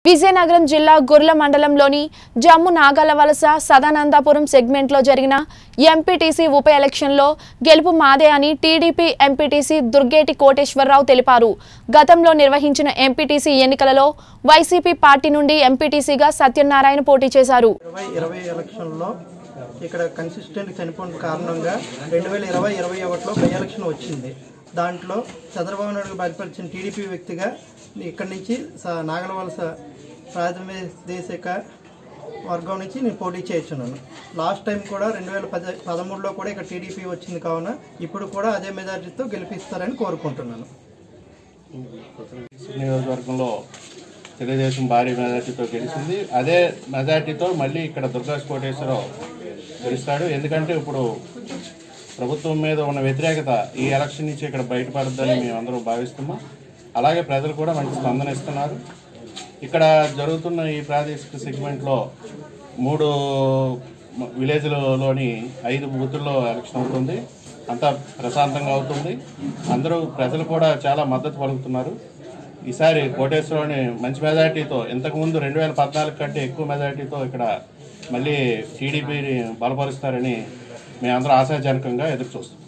విజయనగరం జిల్లా గుర్ల మండలంలోని జమ్ము నాగలవలస సదానందాపురం సెగ్మెంట్లో జరిగిన ఎంపీటీసీ ఉప ఎలక్షన్లో గెలుపు మాదే అని టీడీపీ ఎంపీటీసీ దుర్గేటి కోటేశ్వరరావు తెలిపారు గతంలో నిర్వహించిన ఎంపీటీసీ ఎన్నికలలో వైసీపీ పార్టీ నుండి ఎంపీటీసీగా సత్యనారాయణ పోటీ చేశారు ఇరవై ఇరవై ఎలక్షన్లో ఇక్కడ కన్సిస్టెంట్ చనిపోయిన కారణంగా రెండు వేల ఇరవై ఇరవై ఒకటిలో బై ఎలక్షన్ వచ్చింది దాంట్లో చంద్రబాబు నాయుడు బయటపరిచిన టీడీపీ వ్యక్తిగా ఇక్కడి నుంచి స- నాగలవలస ప్రాథమిక వర్గం నుంచి నేను పోటీ చేస్తున్నాను లాస్ట్ టైం కూడా రెండు వేల పద పదమూడులో కూడా ఇక్కడ టీడీపీ వచ్చింది కావున ఇప్పుడు కూడా అదే మెజార్టీతో గెలిపిస్తారని కోరుకుంటున్నాను నియోజకవర్గంలో తెలుగుదేశం భారీ మెజార్టీతో గెలిచింది అదే మెజార్టీతో మళ్ళీ ఇక్కడ దుర్గా కోటేశ్వరరావు గెలుస్తాడు ఎందుకంటే ఇప్పుడు ప్రభుత్వం మీద ఉన్న వ్యతిరేకత ఈ ఎలక్షన్ నుంచి ఇక్కడ బయటపడద్దని మేము అందరూ భావిస్తున్నాం అలాగే ప్రజలు కూడా మంచి స్పందన ఇస్తున్నారు ఇక్కడ జరుగుతున్న ఈ ప్రాదేశిక సెగ్మెంట్లో మూడు మ- విలేజ్లలోని ఐదు బూతుల్లో ఎలక్షన్ అవుతుంది అంతా ప్రశాంతంగా అవుతుంది అందరూ ప్రజలు కూడా చాలా మద్దతు పలుకుతున్నారు ఈసారి కోటేశ్వరరావుని మంచి మెజార్టీతో ఇంతకుముందు రెండు వేల పద్నాలుగు కంటే ఎక్కువ మెజార్టీతో ఇక్కడ మళ్ళీ టీడీపీని బలపరుస్తారని మేమందరం ఆశాజనకంగా ఎదురు చూస్తాం